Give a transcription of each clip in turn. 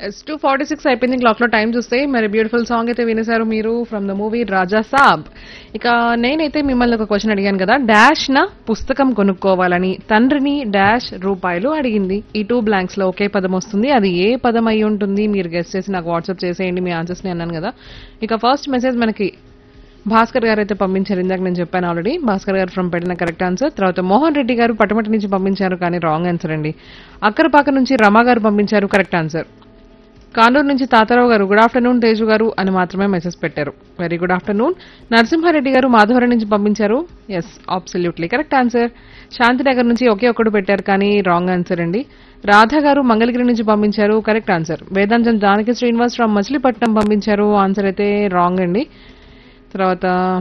yes two forty six అయిపోయింది clock లో time చూస్తే మరి బ్యూటిఫుల్ సాంగ్ అయితే వినేశారు మీరు from the movie Raja Saab ఇక నేనైతే మిమ్మల్ని ఒక క్వశ్చన్ అడిగాను కదా డాష్ నా పుస్తకం కొనుక్కోవాలని తండ్రిని డాష్ రూపాయలు అడిగింది ఈ టూ బ్లాంక్స్ లో ఒకే పదం వస్తుంది అది ఏ పదం అయి ఉంటుంది మీరు గెస్ట్ చేసి నాకు వాట్సాప్ చేసేయండి మీ ఆన్సర్స్ ని అన్నాను కదా ఇక ఫస్ట్ మెసేజ్ మనకి భాస్కర్ గారు అయితే పంపించారు ఇందాక నేను చెప్పాను ఆల్రెడీ భాస్కర్ గారు ఫ్రమ్ పెట్టిన కరెక్ట్ ఆన్సర్ తర్వాత మోహన్ రెడ్డి గారు పటమటి నుంచి పంపించారు కానీ రాంగ్ ఆన్సర్ అండి అక్కరపాక నుంచి రమా గారు పంపించారు కరెక్ట్ ఆన్సర్ కానూరు నుంచి తాతారావు గారు గుడ్ ఆఫ్టర్నూన్ తేజు గారు అని మాత్రమే మెసేజ్ పెట్టారు వెరీ గుడ్ ఆఫ్టర్నూన్ నరసింహారెడ్డి గారు మాధవరం నుంచి పంపించారు yes absolutely correct answer Shantinagar నుంచి ఒకే ఒక్కడు పెట్టారు కానీ రాంగ్ ఆన్సర్ అండి రాధా గారు మంగళగిరి నుంచి పంపించారు కరెక్ట్ ఆన్సర్ వేదాంతం జానకి శ్రీనివాస్ రావు మచిలీపట్నం పంపించారు ఆన్సర్ అయితే రాంగ్ అండి తర్వాత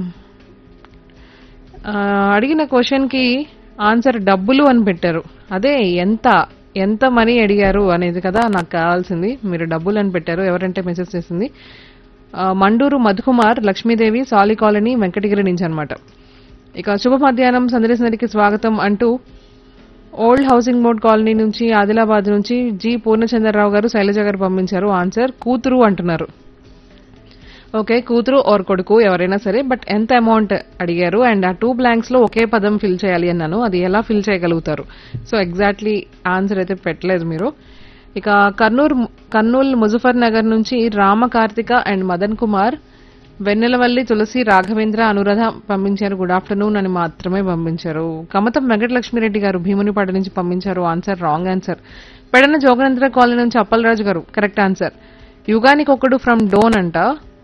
ఆ, అడిగిన క్వశ్చన్కి ఆన్సర్ డబ్బులు అని పెట్టారు అదే ఎంత ఎంత మనీ అడిగారు అనేది కదా నాకు కావాల్సింది మీరు డబ్బులు అని పెట్టారు ఎవరంటే మెసేజ్ చేసింది ఆ, మండూరు మధుకుమార్ లక్ష్మీదేవి సాలి కాలనీ వెంకటగిరి నుంచి అనమాట ఇక శుభ మధ్యాహ్నం సందర్శనకి స్వాగతం అంటూ ఓల్డ్ హౌసింగ్ బోర్డ్ కాలనీ నుంచి ఆదిలాబాద్ నుంచి జి పూర్ణచంద్రరావు గారు శైలజ గారు పంపించారు ఆన్సర్ కూతురు అంటున్నారు ఓకే కూతురు ఆర్ కొడుకు ఎవరైనా సరే బట్ ఎంత అమౌంట్ అడిగారు అండ్ ఆ టూ బ్లాంక్స్ లో ఒకే పదం ఫిల్ చేయాలి అన్నాను అది ఎలా ఫిల్ చేయగలుగుతారు సో ఎగ్జాక్ట్లీ ఆన్సర్ అయితే పెట్టలేదు మీరు ఇక కర్నూలు కర్నూలు ముజఫర్ నగర్ నుంచి రామ కార్తిక అండ్ మదన్ కుమార్ వెన్నెలవల్లి తులసి రాఘవేంద్ర అనురాధ పంపించారు గుడ్ ఆఫ్టర్నూన్ అని మాత్రమే పంపించారు కమతం వెంకటలక్ష్మిరెడ్డి గారు భీమునిపాడు నుంచి పంపించారు answer wrong answer Pedana Joganendra colony నుంచి అప్పలరాజు గారు కరెక్ట్ ఆన్సర్ యుగానికి ఒకడు ఫ్రమ్ డోన్ అంట